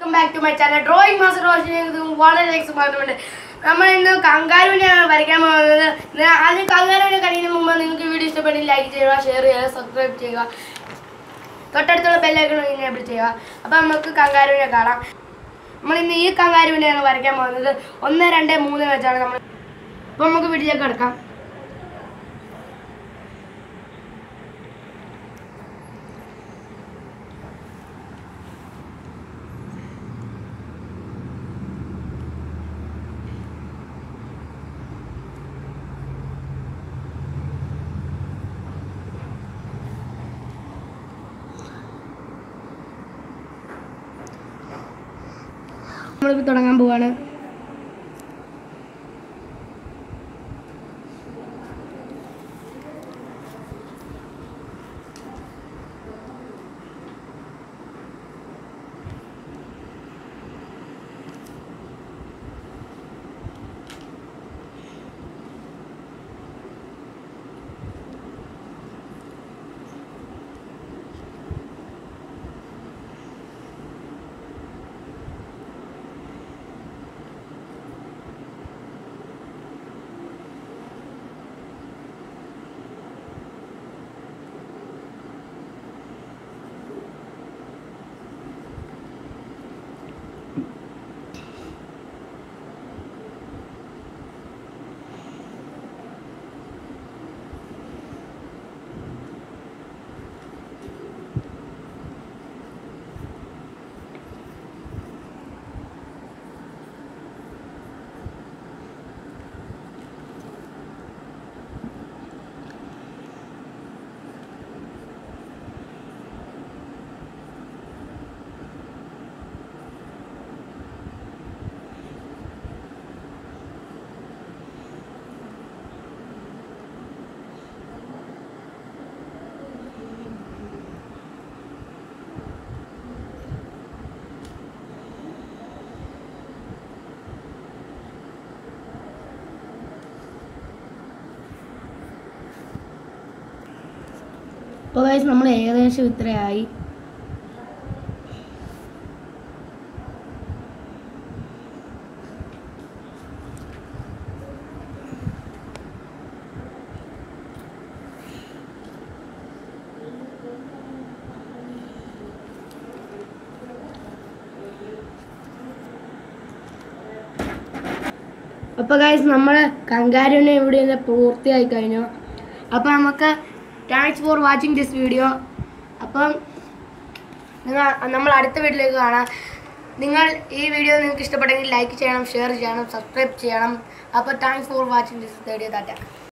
welcome back to my channel drawing master Roshan വളരെ സ്വാഗതമുണ്ട് നമ്മൾ ഇന്ന് കങ്കാരുവിനെയാണ് വരയ്ക്കാൻ പോകുന്നത് ഞാൻ ആദ്യം കങ്കാരുവിനെ കഴിയുന്ന മുമ്പ് നിങ്ങൾക്ക് വീഡിയോ ഇഷ്ടപ്പെട്ടെങ്കിൽ ലൈക്ക് ചെയ്യുക ഷെയർ ചെയ്യുക സബ്സ്ക്രൈബ് ചെയ്യുക തൊട്ടടുത്തുള്ള ബെല്ലൈക്കൺ എനേബിൾ ചെയ്യുക അപ്പം നമുക്ക് കങ്കാരുവിനെ കാണാം നമ്മൾ ഇന്ന് ഈ കങ്കാരുവിനെയാണ് വരയ്ക്കാൻ പോകുന്നത് ഒന്ന് രണ്ട് മൂന്ന് വെച്ചാണ് നമ്മൾ അപ്പം നമുക്ക് വീട്ടിലേക്ക് കിടക്കാം നമ്മളിപ്പോൾ തുടങ്ങാൻ പോവാണ് അപ്പോൾ ഗൈസ് നമ്മൾ ഏകദേശം ഇത്രയായി അപ്പോൾ ഗൈസ് നമ്മൾ കങ്കാരുവിനെ ഇവിടെ നിന്ന് പൂർത്തിയായി കഴിഞ്ഞു അപ്പോൾ നമുക്ക് thanks for watching this video അപ്പം നിങ്ങൾ നമ്മൾ അടുത്ത വീട്ടിലേക്ക് കാണാം നിങ്ങൾ ഈ വീഡിയോ നിങ്ങൾക്ക് ഇഷ്ടപ്പെട്ടെങ്കിൽ ലൈക്ക് ചെയ്യണം ഷെയർ ചെയ്യണം സബ്സ്ക്രൈബ് ചെയ്യണം അപ്പോൾ thanks for watching this video താറ്റ